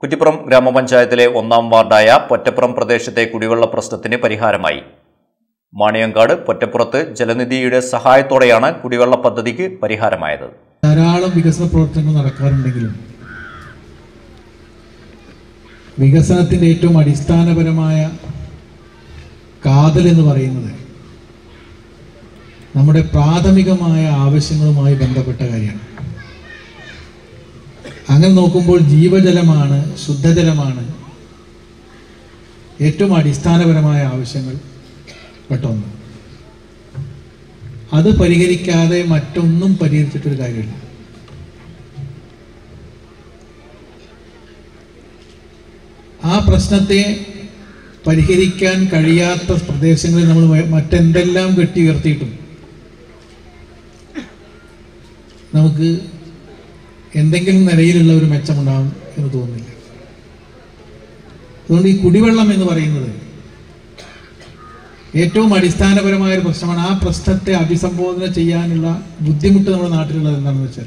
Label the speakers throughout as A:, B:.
A: കുറ്റിപ്പുറം ഗ്രാമപഞ്ചായത്തിലെ ഒന്നാം വാർഡായ പൊറ്റപ്പുറം പ്രദേശത്തെ കുടിവെള്ള പ്രശ്നത്തിന് പരിഹാരമായി മാണിയങ്കാട് പൊറ്റപ്പുറത്ത് ജലനിധിയുടെ സഹായത്തോടെയാണ് കുടിവെള്ള പദ്ധതിക്ക് പരിഹാരമായത്
B: ധാരാളം വികസന പ്രവർത്തനങ്ങൾ നടക്കാറുണ്ടെങ്കിലും വികസനത്തിൻ്റെ ഏറ്റവും അടിസ്ഥാനപരമായ കാതൽ എന്ന് പറയുന്നത് നമ്മുടെ പ്രാഥമികമായ ആവശ്യങ്ങളുമായി ബന്ധപ്പെട്ട കാര്യമാണ് അങ്ങനെ നോക്കുമ്പോൾ ജീവജലമാണ് ശുദ്ധജലമാണ് ഏറ്റവും അടിസ്ഥാനപരമായ ആവശ്യങ്ങൾ പെട്ടൊന്ന് അത് പരിഹരിക്കാതെ മറ്റൊന്നും പരിഹരിച്ചിട്ടൊരു കാര്യമില്ല ആ പ്രശ്നത്തെ പരിഹരിക്കാൻ കഴിയാത്ത പ്രദേശങ്ങളിൽ നമ്മൾ മ- മറ്റെന്തെല്ലാം കെട്ടി ഉയർത്തിയിട്ടും നമുക്ക് എന്തെങ്കിലും നിലയിലുള്ള ഒരു മെച്ചമുണ്ടാകും എന്ന് തോന്നുന്നില്ല അതുകൊണ്ട് ഈ കുടിവെള്ളം എന്ന് പറയുന്നത് ഏറ്റവും അടിസ്ഥാനപരമായ ഒരു പ്രശ്നമാണ് ആ പ്രശ്നത്തെ അഭിസംബോധന ചെയ്യാനുള്ള ബുദ്ധിമുട്ട് നമ്മുടെ നാട്ടിലുള്ളത് എന്താണെന്ന് വെച്ചാൽ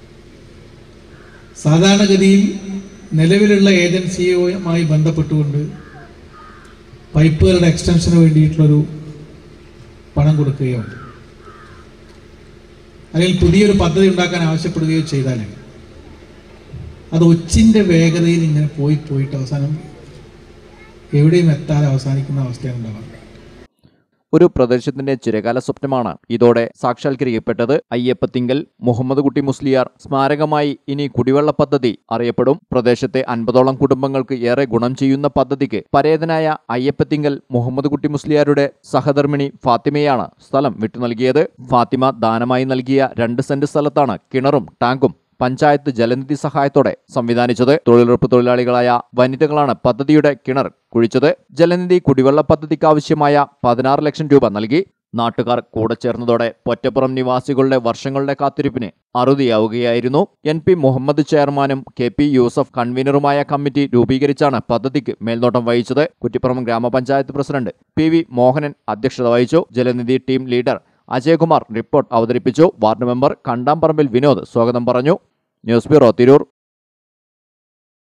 B: സാധാരണഗതിയിൽ നിലവിലുള്ള ഏജൻസിയുമായി ബന്ധപ്പെട്ടുകൊണ്ട് പൈപ്പുകളുടെ എക്സ്റ്റൻഷന് വേണ്ടിയിട്ടുള്ളൊരു പണം കൊടുക്കുകയോ അല്ലെങ്കിൽ പുതിയൊരു പദ്ധതി ഉണ്ടാക്കാൻ ആവശ്യപ്പെടുകയോ ചെയ്താൽ അത് ഒച്ചിൻ്റെ വേഗതയിൽ ഇങ്ങനെ പോയി പോയിട്ട് അവസാനം എവിടെയും എത്താതെ അവസാനിക്കുന്ന അവസ്ഥയാണ് ഉണ്ടാവുക
A: ഒരു പ്രദേശത്തിന്റെ ചിരകാല സ്വപ്നമാണ് ഇതോടെ സാക്ഷാത്കരിക്കപ്പെട്ടത് അയ്യപ്പത്തിങ്കൽ മുഹമ്മദ് കുട്ടി മുസ്ലിയാർ സ്മാരകമായി ഇനി കുടിവെള്ള പദ്ധതി അറിയപ്പെടും പ്രദേശത്തെ അൻപതോളം കുടുംബങ്ങൾക്ക് ഏറെ ഗുണം ചെയ്യുന്ന പദ്ധതിക്ക് പരേതനായ അയ്യപ്പത്തിങ്കൽ മുഹമ്മദ് കുട്ടി മുസ്ലിയാരുടെ സഹധർമ്മിണി ഫാത്തിമയാണ് സ്ഥലം വിട്ടു നൽകിയത് ഫാത്തിമ ദാനമായി നൽകിയ രണ്ട് സെന്റ് സ്ഥലത്താണ് കിണറും ടാങ്കും പഞ്ചായത്ത് ജലനിധി സഹായത്തോടെ സംവിധാനിച്ചത് തൊഴിലുറപ്പ് തൊഴിലാളികളായ വനിതകളാണ് പദ്ധതിയുടെ കിണർ കുഴിച്ചത് ജലനിധി കുടിവെള്ള പദ്ധതിക്ക് ആവശ്യമായ പതിനാറ് ലക്ഷം രൂപ നൽകി നാട്ടുകാർ കൂടെ ചേർന്നതോടെ പൊറ്റപ്പുറം നിവാസികളുടെ വർഷങ്ങളുടെ കാത്തിരിപ്പിന് അറുതിയാവുകയായിരുന്നു എൻ പി മുഹമ്മദ് ചെയർമാനും കെ പി യൂസഫ് കൺവീനറുമായ കമ്മിറ്റി രൂപീകരിച്ചാണ് പദ്ധതിക്ക് മേൽനോട്ടം വഹിച്ചത് കുറ്റിപ്പുറം ഗ്രാമപഞ്ചായത്ത് പ്രസിഡന്റ് പി വി മോഹനൻ അധ്യക്ഷത വഹിച്ചു Jalanidhi team leader Ajayakumar report അവതരിപ്പിച്ചു വാർഡ് മെമ്പർ കണ്ടാമ്പറമ്പിൽ വിനോദ് സ്വാഗതം പറഞ്ഞു ന്യൂസ് ബ്യൂറോ തിരൂർ